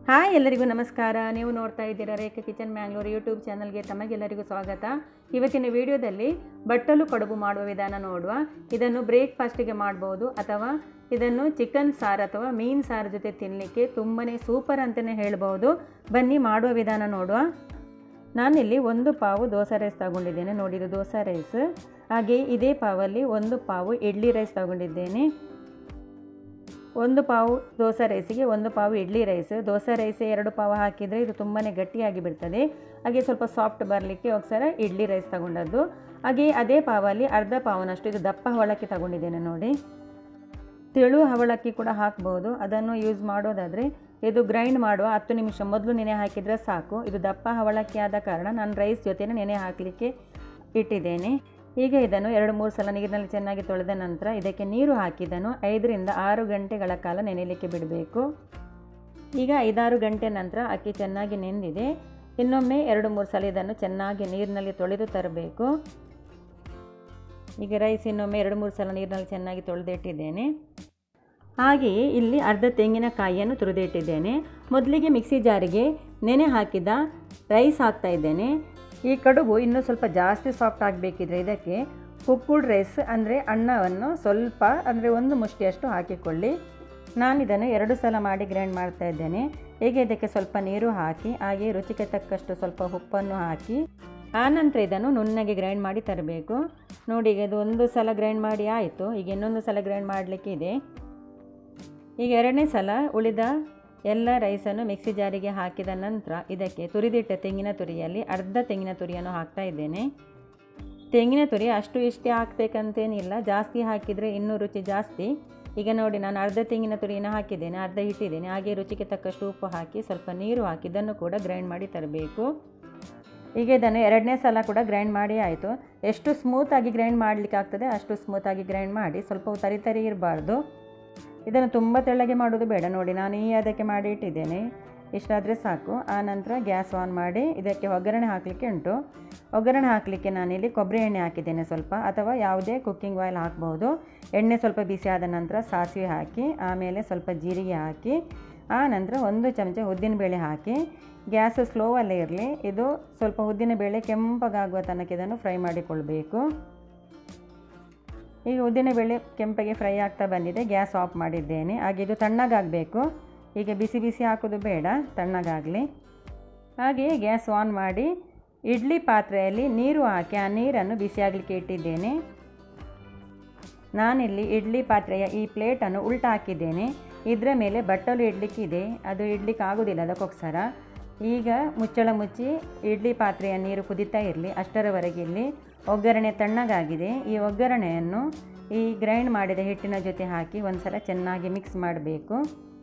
hi ಎಲ್ಲರಿಗೂ ನಮಸ್ಕಾರ ನೀವು ನೋಡ್ತಾ ಇದ್ದೀರಾ ರೇಖಾ ಕಿಚನ್ ಮ್ಯಾಂಗ್ಳೂರು ಯೂಟ್ಯೂಬ್ ಚಾನಲ್ಗೆ ತಮಗೆಲ್ಲರಿಗೂ ಸ್ವಾಗತ ಇವತ್ತಿನ ವಿಡಿಯೋದಲ್ಲಿ ಬಟ್ಟಲು ಕಡುಬು ಮಾಡುವ ವಿಧಾನ ನೋಡುವ ಇದನ್ನು ಬ್ರೇಕ್ಫಾಸ್ಟಿಗೆ ಮಾಡ್ಬೋದು ಅಥವಾ ಇದನ್ನು ಚಿಕನ್ ಸಾರು ಅಥವಾ ಮೀನು ಸಾರು ಜೊತೆ ತಿನ್ನಲಿಕ್ಕೆ ತುಂಬಾ ಸೂಪರ್ ಅಂತಲೇ ಹೇಳ್ಬೋದು ಬನ್ನಿ ಮಾಡುವ ವಿಧಾನ ನೋಡುವ ನಾನಿಲ್ಲಿ ಒಂದು ಪಾವು ದೋಸೆ ರೈಸ್ ತಗೊಂಡಿದ್ದೇನೆ ನೋಡಿ ಇದು ದೋಸೆ ರೈಸ್ ಹಾಗೆ ಇದೇ ಪಾವಲ್ಲಿ ಒಂದು ಪಾವು ಇಡ್ಲಿ ರೈಸ್ ತಗೊಂಡಿದ್ದೇನೆ ಒಂದು ಪಾವು ದೋಸೆ ರೈಸಿಗೆ ಒಂದು ಪಾವು ಇಡ್ಲಿ ರೈಸ್ ದೋಸೆ ರೈಸ್ ಎರಡು ಪಾವು ಹಾಕಿದರೆ ಇದು ತುಂಬಾ ಗಟ್ಟಿಯಾಗಿ ಬಿಡ್ತದೆ ಹಾಗೆ ಸ್ವಲ್ಪ ಸಾಫ್ಟ್ ಬರಲಿಕ್ಕೆ ಒಂದ್ಸಲ ಇಡ್ಲಿ ರೈಸ್ ತಗೊಂಡದ್ದು ಹಾಗೆ ಅದೇ ಪಾವಲ್ಲಿ ಅರ್ಧ ಪಾವನಷ್ಟು ಇದು ದಪ್ಪ ಅವಲಕ್ಕಿ ತಗೊಂಡಿದ್ದೇನೆ ನೋಡಿ ತೆಳು ಅವಲಕ್ಕಿ ಕೂಡ ಹಾಕ್ಬೋದು ಅದನ್ನು ಯೂಸ್ ಮಾಡೋದಾದರೆ ಇದು ಗ್ರೈಂಡ್ ಮಾಡುವ ಹತ್ತು ನಿಮಿಷ ಮೊದಲು ನೆನೆ ಹಾಕಿದರೆ ಸಾಕು ಇದು ದಪ್ಪ ಅವಲಕ್ಕಿ ಆದ ಕಾರಣ ನಾನು ರೈಸ್ ಜೊತೆನೇ ನೆನೆ ಹಾಕಲಿಕ್ಕೆ ಇಟ್ಟಿದ್ದೇನೆ ಈಗ ಇದನ್ನು ಎರಡು ಮೂರು ಸಲ ನೀರಿನಲ್ಲಿ ಚೆನ್ನಾಗಿ ತೊಳೆದ ನಂತರ ಇದಕ್ಕೆ ನೀರು ಹಾಕಿದನು ಐದರಿಂದ ಆರು ಗಂಟೆಗಳ ಕಾಲ ನೆನೆಯಲಿಕ್ಕೆ ಬಿಡಬೇಕು ಈಗ ಐದಾರು ಗಂಟೆ ನಂತರ ಅಕ್ಕಿ ಚೆನ್ನಾಗಿ ನೆಂದಿದೆ ಇನ್ನೊಮ್ಮೆ ಎರಡು ಮೂರು ಸಲ ಇದನ್ನು ಚೆನ್ನಾಗಿ ನೀರಿನಲ್ಲಿ ತೊಳೆದು ತರಬೇಕು ಈಗ ರೈಸ್ ಇನ್ನೊಮ್ಮೆ ಎರಡು ಮೂರು ಸಲ ನೀರಿನಲ್ಲಿ ಚೆನ್ನಾಗಿ ತೊಳೆದಿಟ್ಟಿದ್ದೇನೆ ಹಾಗೆಯೇ ಇಲ್ಲಿ ಅರ್ಧ ತೆಂಗಿನಕಾಯಿಯನ್ನು ತುರಿದಿಟ್ಟಿದ್ದೇನೆ ಮೊದಲಿಗೆ ಮಿಕ್ಸಿ ಜಾರಿಗೆ ನೆನೆ ಹಾಕಿದ ರೈಸ್ ಹಾಕ್ತಾ ಇದ್ದೇನೆ ಈ ಕಡುಬು ಇನ್ನೂ ಸ್ವಲ್ಪ ಜಾಸ್ತಿ ಸಾಫ್ಟ್ ಆಗಬೇಕಿದ್ರೆ ಇದಕ್ಕೆ ಕುಕ್ಕುಡ್ ರೈಸ್ ಅಂದರೆ ಅನ್ನವನ್ನು ಸ್ವಲ್ಪ ಅಂದರೆ ಒಂದು ಮುಷ್ಟಿಯಷ್ಟು ಹಾಕಿಕೊಳ್ಳಿ ನಾನು ಇದನ್ನು ಎರಡು ಸಲ ಮಾಡಿ ಗ್ರೈಂಡ್ ಮಾಡ್ತಾ ಇದ್ದೇನೆ ಹೇಗೆ ಇದಕ್ಕೆ ಸ್ವಲ್ಪ ನೀರು ಹಾಕಿ ಹಾಗೆ ರುಚಿಗೆ ತಕ್ಕಷ್ಟು ಸ್ವಲ್ಪ ಉಪ್ಪನ್ನು ಹಾಕಿ ಆನಂತರ ಇದನ್ನು ನುಣ್ಣಗೆ ಗ್ರೈಂಡ್ ಮಾಡಿ ತರಬೇಕು ನೋಡಿ ಈಗ ಇದು ಒಂದು ಸಲ ಗ್ರೈಂಡ್ ಮಾಡಿ ಆಯಿತು ಈಗ ಇನ್ನೊಂದು ಸಲ ಗ್ರೈಂಡ್ ಮಾಡಲಿಕ್ಕೆ ಇದೆ ಈಗ ಎರಡನೇ ಸಲ ಉಳಿದ ಎಲ್ಲ ರೈಸನ್ನು ಮಿಕ್ಸಿ ಜಾರಿಗೆ ಹಾಕಿದ ನಂತರ ಇದಕ್ಕೆ ತುರಿದಿಟ್ಟ ತೆಂಗಿನ ತುರಿಯಲ್ಲಿ ಅರ್ಧ ತೆಂಗಿನ ತುರಿಯನ್ನು ಹಾಕ್ತಾ ಇದ್ದೇನೆ ತೆಂಗಿನ ತುರಿ ಅಷ್ಟು ಇಷ್ಟೇ ಹಾಕಬೇಕಂತೇನಿಲ್ಲ ಜಾಸ್ತಿ ಹಾಕಿದರೆ ಇನ್ನೂ ರುಚಿ ಜಾಸ್ತಿ ಈಗ ನೋಡಿ ನಾನು ಅರ್ಧ ತೆಂಗಿನ ತುರಿಯನ್ನು ಹಾಕಿದ್ದೇನೆ ಅರ್ಧ ಇಟ್ಟಿದ್ದೇನೆ ಹಾಗೆ ರುಚಿಗೆ ತಕ್ಕಷ್ಟು ಉಪ್ಪು ಹಾಕಿ ಸ್ವಲ್ಪ ನೀರು ಹಾಕಿ ಇದನ್ನು ಕೂಡ ಗ್ರೈಂಡ್ ಮಾಡಿ ತರಬೇಕು ಈಗ ಇದನ್ನು ಎರಡನೇ ಸಲ ಕೂಡ ಗ್ರೈಂಡ್ ಮಾಡಿ ಆಯಿತು ಎಷ್ಟು ಸ್ಮೂತಾಗಿ ಗ್ರೈಂಡ್ ಮಾಡಲಿಕ್ಕೆ ಆಗ್ತದೆ ಅಷ್ಟು ಸ್ಮೂತಾಗಿ ಗ್ರೈಂಡ್ ಮಾಡಿ ಸ್ವಲ್ಪ ತರಿ ತರಿ ಇರಬಾರ್ದು ಇದನ್ನು ತುಂಬ ತೆಳ್ಳಗೆ ಮಾಡೋದು ಬೇಡ ನೋಡಿ ನಾನು ಈ ಅದಕ್ಕೆ ಮಾಡಿ ಇಟ್ಟಿದ್ದೇನೆ ಇಷ್ಟಾದರೆ ಸಾಕು ಆ ನಂತರ ಗ್ಯಾಸ್ ಆನ್ ಮಾಡಿ ಇದಕ್ಕೆ ಒಗ್ಗರಣೆ ಹಾಕಲಿಕ್ಕೆ ಉಂಟು ಒಗ್ಗರಣೆ ಹಾಕಲಿಕ್ಕೆ ನಾನಿಲ್ಲಿ ಕೊಬ್ಬರಿ ಎಣ್ಣೆ ಹಾಕಿದ್ದೇನೆ ಸ್ವಲ್ಪ ಅಥವಾ ಯಾವುದೇ ಕುಕ್ಕಿಂಗ್ ಆಯಿಲ್ ಹಾಕ್ಬೋದು ಎಣ್ಣೆ ಸ್ವಲ್ಪ ಬಿಸಿ ಆದ ನಂತರ ಸಾಸಿವೆ ಹಾಕಿ ಆಮೇಲೆ ಸ್ವಲ್ಪ ಜೀರಿಗೆ ಹಾಕಿ ಆ ನಂತರ ಒಂದು ಚಮಚ ಉದ್ದಿನಬೇಳೆ ಹಾಕಿ ಗ್ಯಾಸ್ ಸ್ಲೋವಲ್ಲೇ ಇರಲಿ ಇದು ಸ್ವಲ್ಪ ಉದ್ದಿನಬೇಳೆ ಕೆಂಪಗಾಗುವ ತನಕ ಇದನ್ನು ಫ್ರೈ ಮಾಡಿಕೊಳ್ಬೇಕು ಈಗ ಉದ್ದಿನಬೇಳೆ ಕೆಂಪಗೆ ಫ್ರೈ ಆಗ್ತಾ ಬಂದಿದೆ ಗ್ಯಾಸ್ ಆಫ್ ಮಾಡಿದ್ದೇನೆ ಹಾಗೆ ಇದು ತಣ್ಣಗಾಗಬೇಕು ಈಗ ಬಿಸಿ ಬಿಸಿ ಹಾಕೋದು ಬೇಡ ತಣ್ಣಗಾಗಲಿ ಹಾಗೆ ಗ್ಯಾಸ್ ಆನ್ ಮಾಡಿ ಇಡ್ಲಿ ಪಾತ್ರೆಯಲ್ಲಿ ನೀರು ಹಾಕಿ ಆ ನೀರನ್ನು ಬಿಸಿಯಾಗಲಿಕ್ಕೆ ಇಟ್ಟಿದ್ದೇನೆ ನಾನಿಲ್ಲಿ ಇಡ್ಲಿ ಪಾತ್ರೆಯ ಈ ಪ್ಲೇಟನ್ನು ಉಲ್ಟ ಹಾಕಿದ್ದೇನೆ ಇದರ ಮೇಲೆ ಬಟ್ಟಲು ಇಡಲಿಕ್ಕಿದೆ ಅದು ಇಡ್ಲಿಕ್ಕೆ ಆಗೋದಿಲ್ಲ ಅದಕ್ಕೋಸ್ಕರ ಈಗ ಮುಚ್ಚಳ ಮುಚ್ಚಿ ಇಡ್ಲಿ ಪಾತ್ರೆಯ ನೀರು ಕುದೀತಾ ಇರಲಿ ಅಷ್ಟರವರೆಗೆ ಇಲ್ಲಿ ಒಗ್ಗರಣೆ ತಣ್ಣಗಾಗಿದೆ ಈ ಒಗ್ಗರಣೆಯನ್ನು ಈ ಗ್ರೈಂಡ್ ಮಾಡಿದ ಹಿಟ್ಟಿನ ಜೊತೆ ಹಾಕಿ ಒಂದು ಸಲ ಚೆನ್ನಾಗಿ ಮಿಕ್ಸ್ ಮಾಡಬೇಕು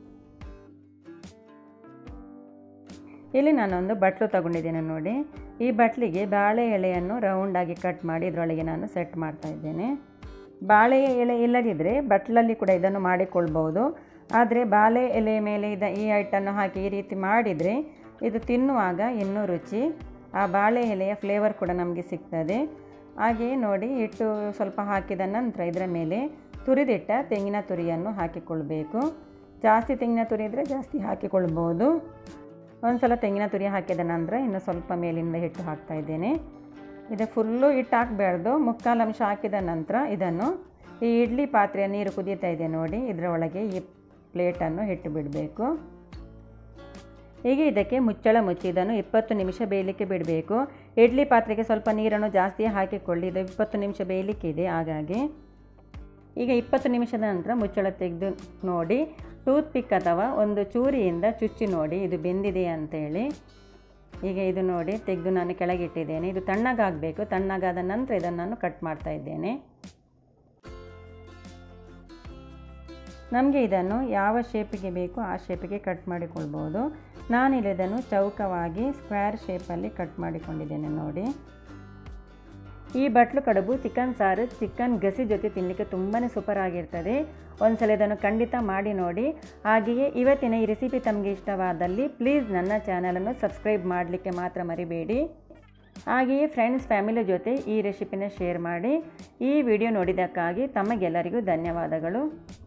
ಇಲ್ಲಿ ನಾನೊಂದು ಬಟ್ಲು ತಗೊಂಡಿದ್ದೇನೆ ನೋಡಿ ಈ ಬಟ್ಲಿಗೆ ಬಾಳೆ ಎಳೆಯನ್ನು ರೌಂಡಾಗಿ ಕಟ್ ಮಾಡಿ ಇದರೊಳಗೆ ನಾನು ಸೆಟ್ ಮಾಡ್ತಾ ಇದ್ದೇನೆ ಬಾಳೆ ಎಲೆ ಇಲ್ಲದಿದ್ದರೆ ಬಟ್ಲಲ್ಲಿ ಕೂಡ ಇದನ್ನು ಮಾಡಿಕೊಳ್ಬೋದು ಆದರೆ ಬಾಳೆ ಎಲೆ ಮೇಲೆ ಇದ ಈ ಹೈಟನ್ನು ಹಾಕಿ ಈ ರೀತಿ ಮಾಡಿದರೆ ಇದು ತಿನ್ನುವಾಗ ಇನ್ನೂ ರುಚಿ ಆ ಬಾಳೆ ಎಲೆಯ ಫ್ಲೇವರ್ ಕೂಡ ನಮಗೆ ಸಿಗ್ತದೆ ಹಾಗೆಯೇ ನೋಡಿ ಹಿಟ್ಟು ಸ್ವಲ್ಪ ಹಾಕಿದ ನಂತರ ಇದರ ಮೇಲೆ ತುರಿದಿಟ್ಟ ತೆಂಗಿನ ತುರಿಯನ್ನು ಹಾಕಿಕೊಳ್ಬೇಕು ಜಾಸ್ತಿ ತೆಂಗಿನ ತುರಿ ಇದ್ದರೆ ಜಾಸ್ತಿ ಹಾಕಿಕೊಳ್ಬೋದು ಒಂದು ಸಲ ತೆಂಗಿನ ತುರಿ ಹಾಕಿದ ನಂತರ ಇನ್ನು ಸ್ವಲ್ಪ ಮೇಲಿಂದ ಹಿಟ್ಟು ಹಾಕ್ತಾ ಇದ್ದೇನೆ ಇದು ಫುಲ್ಲು ಹಿಟ್ಟು ಹಾಕಬಾರ್ದು ಮುಕ್ಕಾಲು ಅಂಶ ಹಾಕಿದ ನಂತರ ಇದನ್ನು ಈ ಇಡ್ಲಿ ಪಾತ್ರೆಯ ನೀರು ಕುದೀತಾ ಇದೆ ನೋಡಿ ಇದರ ಒಳಗೆ ಈ ಪ್ಲೇಟನ್ನು ಇಟ್ಟು ಬಿಡಬೇಕು ಹೀಗೆ ಇದಕ್ಕೆ ಮುಚ್ಚಳ ಮುಚ್ಚಿ ಇದನ್ನು ಇಪ್ಪತ್ತು ನಿಮಿಷ ಬೇಯಲಿಕ್ಕೆ ಬಿಡಬೇಕು ಇಡ್ಲಿ ಪಾತ್ರೆಗೆ ಸ್ವಲ್ಪ ನೀರನ್ನು ಜಾಸ್ತಿ ಹಾಕಿಕೊಳ್ಳಿ ಇದು ಇಪ್ಪತ್ತು ನಿಮಿಷ ಬೇಯಲಿಕ್ಕಿದೆ ಹಾಗಾಗಿ ಈಗ ಇಪ್ಪತ್ತು ನಿಮಿಷದ ನಂತರ ಮುಚ್ಚಳ ತೆಗೆದು ನೋಡಿ ಟೂತ್ ಪಿಕ್ ಅಥವಾ ಒಂದು ಚೂರಿಯಿಂದ ಚುಚ್ಚಿ ನೋಡಿ ಇದು ಬೆಂದಿದೆ ಅಂತೇಳಿ ಈಗ ಇದು ನೋಡಿ ತೆಗೆದು ನಾನು ಕೆಳಗಿಟ್ಟಿದ್ದೇನೆ ಇದು ತಣ್ಣಗಾಗಬೇಕು ತಣ್ಣಗಾದ ನಂತರ ಇದನ್ನು ನಾನು ಕಟ್ ಮಾಡ್ತಾ ಇದ್ದೇನೆ ನಮಗೆ ಇದನ್ನು ಯಾವ ಶೇಪಿಗೆ ಬೇಕು ಆ ಶೇಪಿಗೆ ಕಟ್ ಮಾಡಿಕೊಳ್ಬೋದು ನಾನಿಲ್ಲಿ ಇದನ್ನು ಚೌಕವಾಗಿ ಸ್ಕ್ವೇರ್ ಶೇಪಲ್ಲಿ ಕಟ್ ಮಾಡಿಕೊಂಡಿದ್ದೇನೆ ನೋಡಿ ಈ ಬಟ್ಲು ಕಡುಬು ಚಿಕನ್ ಸಾರು ಚಿಕನ್ ಗಸಿ ಜೊತೆ ತಿನ್ನಲಿಕ್ಕೆ ತುಂಬಾ ಸೂಪರ್ ಆಗಿರ್ತದೆ ಒಂದ್ಸಲ ಇದನ್ನು ಖಂಡಿತ ಮಾಡಿ ನೋಡಿ ಹಾಗೆಯೇ ಇವತ್ತಿನ ಈ ರೆಸಿಪಿ ತಮಗೆ ಇಷ್ಟವಾದಲ್ಲಿ ಪ್ಲೀಸ್ ನನ್ನ ಚಾನಲನ್ನು ಸಬ್ಸ್ಕ್ರೈಬ್ ಮಾಡಲಿಕ್ಕೆ ಮಾತ್ರ ಮರಿಬೇಡಿ ಹಾಗೆಯೇ ಫ್ರೆಂಡ್ಸ್ ಫ್ಯಾಮಿಲಿ ಜೊತೆ ಈ ರೆಸಿಪಿನ ಶೇರ್ ಮಾಡಿ ಈ ವಿಡಿಯೋ ನೋಡಿದ್ದಕ್ಕಾಗಿ ತಮಗೆಲ್ಲರಿಗೂ ಧನ್ಯವಾದಗಳು